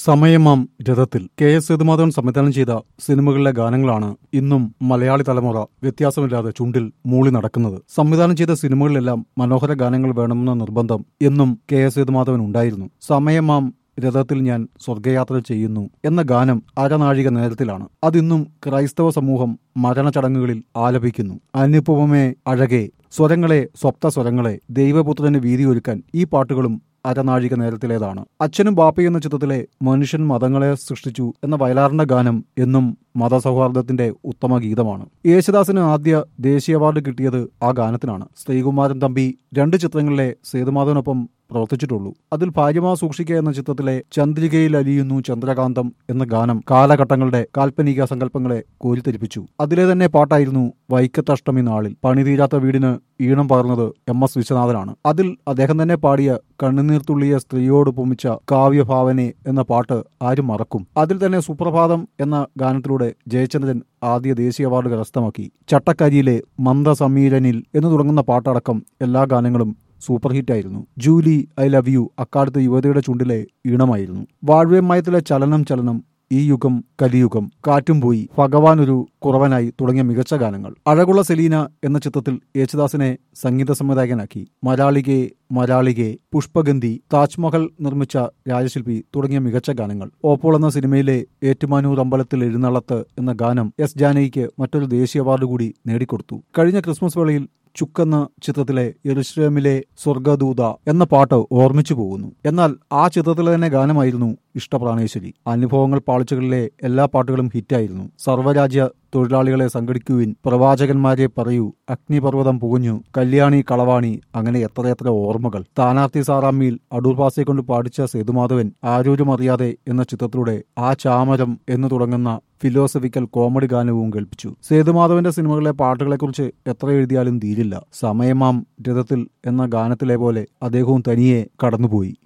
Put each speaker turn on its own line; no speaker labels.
സമയമാം രഥത്തിൽ K S Sethumadhavan സംവിധാനം ചെയ്ത സിനിമകളിലെ ഗാനങ്ങളാണ് ഇന്നും മലയാളി തലമുറ വ്യത്യാസമില്ലാതെ ചുണ്ടിൽ മൂളി നടക്കുന്നത് സംവിധാനം ചെയ്ത സിനിമകളിലെല്ലാം മനോഹര ഗാനങ്ങൾ വേണമെന്ന നിർബന്ധം എന്നും കെ എസ് സേതുമാധവൻ ഉണ്ടായിരുന്നു സമയമാം രഥത്തിൽ ഞാൻ സ്വർഗയാത്ര ചെയ്യുന്നു എന്ന ഗാനം അരനാഴിക നേരത്തിലാണ് അതിന്നും ക്രൈസ്തവ സമൂഹം മരണചടങ്ങുകളിൽ ആലപിക്കുന്നു അനുപമമേ അഴകെ സ്വരങ്ങളെ സ്വപ്ത സ്വരങ്ങളെ ദൈവപുത്രന് വീതിയൊരുക്കാൻ ഈ പാട്ടുകളും അരനാഴിക നേരത്തിലേതാണ് അച്ഛനും ബാപ്പയും എന്ന ചിത്രത്തിലെ മനുഷ്യൻ മതങ്ങളെ സൃഷ്ടിച്ചു എന്ന വയലാറിന്റെ ഗാനം എന്നും മതസൗഹാർദ്ദത്തിന്റെ ഉത്തമ ഗീതമാണ് യേശുദാസിന് ആദ്യ ദേശീയ അവാർഡ് കിട്ടിയത് ആ ഗാനത്തിനാണ് ശ്രീകുമാരൻ തമ്പി രണ്ട് ചിത്രങ്ങളിലെ സേതുമാധവനൊപ്പം പ്രവർത്തിച്ചിട്ടുള്ളൂ അതിൽ ഭാര്യമാ സൂക്ഷിക്കുക എന്ന ചിത്രത്തിലെ ചന്ദ്രികയിൽ അലിയുന്നു ചന്ദ്രകാന്തം എന്ന ഗാനം കാലഘട്ടങ്ങളുടെ കാൽപ്പനിക സങ്കല്പങ്ങളെ കോരിത്തെരിപ്പിച്ചു അതിലെ തന്നെ പാട്ടായിരുന്നു വൈക്കത്തഷ്ടമി നാളിൽ പണിതീരാത്ത വീടിന് ഈണം പകർന്നത് എം എസ് വിശ്വനാഥനാണ് അതിൽ അദ്ദേഹം തന്നെ പാടിയ കണ്ണുനീർ തുള്ളിയ സ്ത്രീയോട് പൊമിച്ച കാവ്യഭാവനെ എന്ന പാട്ട് ആരും മറക്കും അതിൽ തന്നെ സുപ്രഭാതം എന്ന ഗാനത്തിലൂടെ ജയചന്ദ്രൻ ആദ്യ ദേശീയ അവാർഡ് കരസ്ഥമാക്കി ചട്ടക്കരിയിലെ മന്ദസമീരനിൽ എന്ന് തുടങ്ങുന്ന പാട്ടടക്കം എല്ലാ ഗാനങ്ങളും സൂപ്പർ ഹിറ്റായിരുന്നു ജൂലി ഐ ലവ് യു അക്കാലത്ത് യുവതിയുടെ ചുണ്ടിലെ ഈണമായിരുന്നു വാഴ്വേമയത്തിലെ ചലനം ചലനം ഈ യുഗം കലിയുഗം കാറ്റും പോയി ഭഗവാൻ ഒരു കുറവനായി തുടങ്ങിയ മികച്ച ഗാനങ്ങൾ അഴകുള്ള സെലീന എന്ന ചിത്രത്തിൽ യേശുദാസിനെ സംഗീത സംവിധായകനാക്കി മരാളികെ മരാളികെ പുഷ്പഗന്ധി താജ്മഹൽ നിർമ്മിച്ച രാജശില്പി തുടങ്ങിയ മികച്ച ഗാനങ്ങൾ ഓപ്പോൾ എന്ന സിനിമയിലെ ഏറ്റുമാനൂർ അമ്പലത്തിൽ എഴുന്നള്ളത്ത് എന്ന ഗാനം എസ് ജാനകിക്ക് മറ്റൊരു ദേശീയ അവാർഡ് കൂടി നേടിക്കൊടുത്തു കഴിഞ്ഞ ക്രിസ്മസ് വേളയിൽ ചുക്കെന്ന ചിത്രത്തിലെ യെറുശ്ലേമിലെ സ്വർഗദൂത എന്ന പാട്ട് ഓർമ്മിച്ചു പോകുന്നു എന്നാൽ ആ ചിത്രത്തിലെ തന്നെ ഗാനമായിരുന്നു ഇഷ്ടപ്രാണേശ്വരി അനുഭവങ്ങൾ പാളിച്ചകളിലെ എല്ലാ പാട്ടുകളും ഹിറ്റായിരുന്നു സർവ്വരാജ്യ തൊഴിലാളികളെ സംഘടിക്കുവിൻ പ്രവാചകന്മാരെ പറയൂ അഗ്നിപർവ്വതം പുകഞ്ഞു കല്യാണി കളവാണി അങ്ങനെ എത്രയെത്ര ഓർമ്മകൾ സ്ഥാനാർത്ഥി സാറാമ്മിയിൽ അടൂർ പാസയെ കൊണ്ട് പാടിച്ച സേതുമാധവൻ ആരോരും അറിയാതെ എന്ന ചിത്രത്തിലൂടെ ആ ചാമരം എന്ന് തുടങ്ങുന്ന ഫിലോസഫിക്കൽ കോമഡി ഗാനവും കേൾപ്പിച്ചു സേതുമാധവന്റെ സിനിമകളിലെ പാട്ടുകളെക്കുറിച്ച് എത്ര എഴുതിയാലും തീരില്ല സമയമാം രഥത്തിൽ എന്ന ഗാനത്തിലെ പോലെ അദ്ദേഹവും തനിയെ കടന്നുപോയി